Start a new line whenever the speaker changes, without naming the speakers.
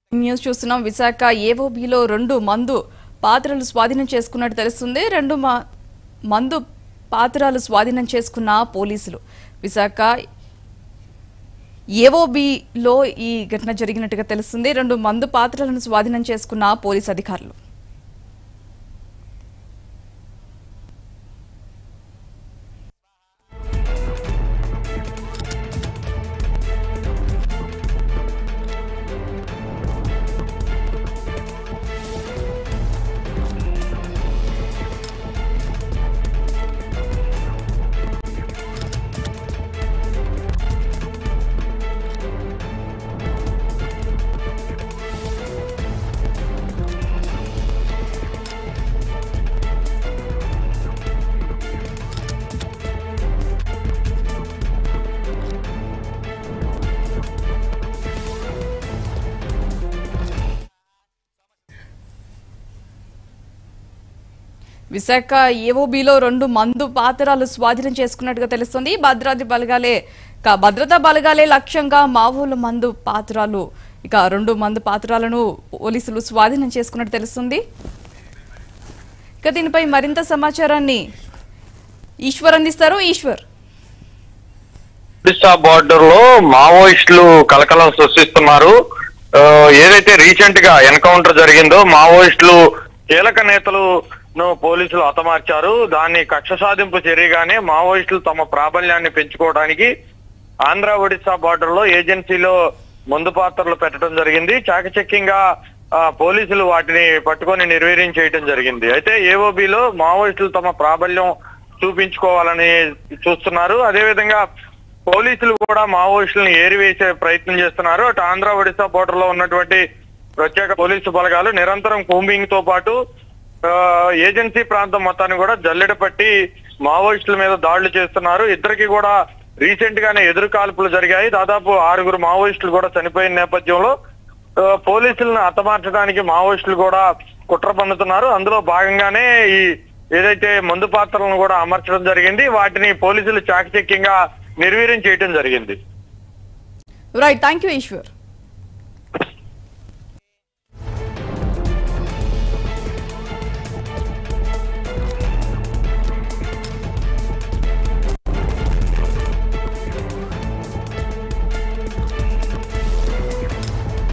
news చూస్తున్నాం విశాఖ ఏవోబీలో రెండు మందు పాత్రలు స్వాధీనం చేసుకున్నట్టు తెలుస్తుంది రెండు మ- మందు పాత్రలు స్వాధీనం చేసుకున్న పోలీసులు విశాఖ ఏవోబీలో ఈ ఘటన జరిగినట్టుగా తెలుస్తుంది రెండు మందు పాత్రలను స్వాధీనం చేసుకున్న పోలీస్ అధికారులు విశాఖ ఏవోబీలో రెండు మందు పాత్రలు స్వాధీనం చేసుకున్నట్టుగా తెలుస్తుంది భద్రాద్రి బలగాలే ఇక భద్రతా బలగాలే లక్ష్యంగా మావోల మందు పాత్రలు ఇక రెండు మందు పాత్రలను పోలీసులు స్వాధీనం చేసుకున్నట్టు తెలుస్తుంది ఇక దీనిపై మరింత సమాచారాన్ని ఈశ్వర్ అందిస్తారు ఈశ్వర్
ఒడిశా బార్డర్ లో మావోయిస్టులు కలకలం సృష్టిస్తున్నారు ఆ, ఏదైతే రీసెంట్ గా ఎన్కౌంటర్ జరిగిందో మావోయిస్టులు కీలక నేతలను పోలీసులు హతమార్చారు దాన్ని కక్ష సాధింపు చర్యగానే మావోయిస్టులు తమ ప్రాబల్యాన్ని పెంచుకోవడానికి ఆంధ్ర ఒడిశా బార్డర్ లో ఏజెన్సీలో ముందు పాత్రలు పెట్టడం జరిగింది చాకచక్యంగా ఆ, పోలీసులు వాటిని పట్టుకొని నిర్వీర్యం చేయడం జరిగింది అయితే ఏఓబిలో మావోయిస్టులు తమ ప్రాబల్యం చూపించుకోవాలని చూస్తున్నారు అదేవిధంగా పోలీసులు కూడా మావోయిస్టులను ఏరివేసే ప్రయత్నం చేస్తున్నారు అటు ఆంధ్ర ఒడిశా బోర్డర్ లో ఉన్నటువంటి ప్రత్యేక పోలీసు బలగాలు నిరంతరం కూంబింగ్ తో పాటు ఆ, ఏజెన్సీ ప్రాంతం మొత్తాన్ని కూడా జల్లెడ పట్టి మావోయిస్టుల మీద దాడులు చేస్తున్నారు ఇద్దరికి కూడా రీసెంట్ గానే ఎదురు కాల్పులు జరిగాయి దాదాపు ఆరుగురు మావోయిస్టులు కూడా చనిపోయిన నేపథ్యంలో ఆ, పోలీసులను హతమార్చడానికి మావోయిస్టులు కూడా కుట్ర పన్నుతున్నారు అందులో భాగంగానే ఈ ఏదైతే మందు పాత్రలను కూడా అమర్చడం జరిగింది వాటిని పోలీసులు చాకచక్యంగా నిర్వీర్యం చేయడం జరిగింది
రైట్ థ్యాంక్ యూ ఈశ్వర్